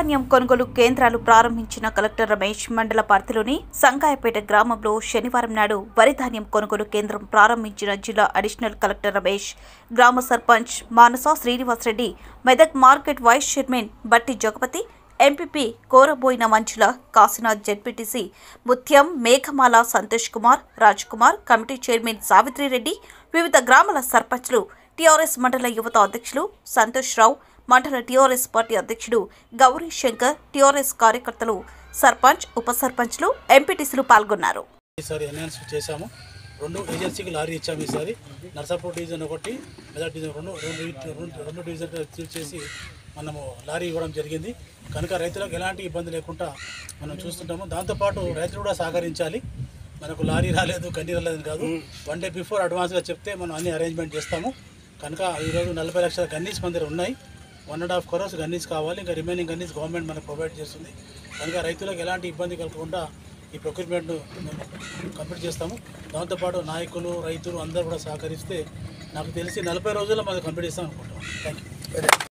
ధాన్యం కొనుగోలు కేంద్రాలు ప్రారంభించిన కలెక్టర్ రమేష్ మండల పరిధిలోని సంగాయపేట గ్రామంలో శనివారం నాడు వరి ధాన్యం కొనుగోలు కేంద్రం ప్రారంభించిన జిల్లా అడిషనల్ కలెక్టర్ రమేష్ గ్రామ sarpanch Manasa Srinivasareddy Medak market vice chairman Batti Jagapathi MPP Koraboina Manchula Kashinath ZPTC Mutyam Meghamala Santosh Kumar Raj Kumar committee chairman Savitrireddy వివిధ గ్రామాల సర్పంచ్లు టీఆర్ఎస్ మండల యువత అధ్యక్షులు సంతోష్ రావు మండల టీఆర్ఎస్ పార్టీ అధ్యక్షుడు గౌరీ శంకర్ టీఆర్ఎస్ కార్యకర్తలు సర్పంచ్ ఉప సర్పంచ్లు ఎంపీటీసీలు పాల్గొన్నారు ఈసారి ఎన్హాన్స్ చేశాము రెండు ఏజెన్సీకి లారీ ఇచ్చాము ఈసారి నర్సాపూర్ డివిజన్ ఒకటి మెదక్ డివిజన్ రెండు రెండు రెండు రెండు డివిజన్ రిసీవ్ చేసి మనము లారీ ఇవ్వడం జరిగింది కనుక రైతులకు ఎలాంటి ఇబ్బంది లేకుండా మనం చూస్తుంటాము దాంతోపాటు రైతులు కూడా సహకరించాలి మనకు లారీ రాలేదు కన్నీ రాలేదని కాదు వన్ డే బిఫోర్ అడ్వాన్స్గా చెప్తే మనం అన్ని అరేంజ్మెంట్ చేస్తాము కనుక ఈరోజు నలభై లక్షల గన్నీస్ మన దగ్గర ఉన్నాయి one and half crores gunnies కావాలి ఇంకా రిమైనింగ్ గన్నీస్ గవర్నమెంట్ మనకు ప్రొవైడ్ చేస్తుంది కనుక రైతులకు ఎలాంటి ఇబ్బంది కలగకుండా ఈ ప్రొక్యూర్మెంట్ కంప్లీట్ చేస్తాము దాంతోపాటు నాయకులు రైతులు అందరూ కూడా సహకరిస్తే నాకు తెలిసి నలభై రోజుల్లో మనం కంప్లీట్ చేస్తాం అనుకుంటాం థ్యాంక్ యూ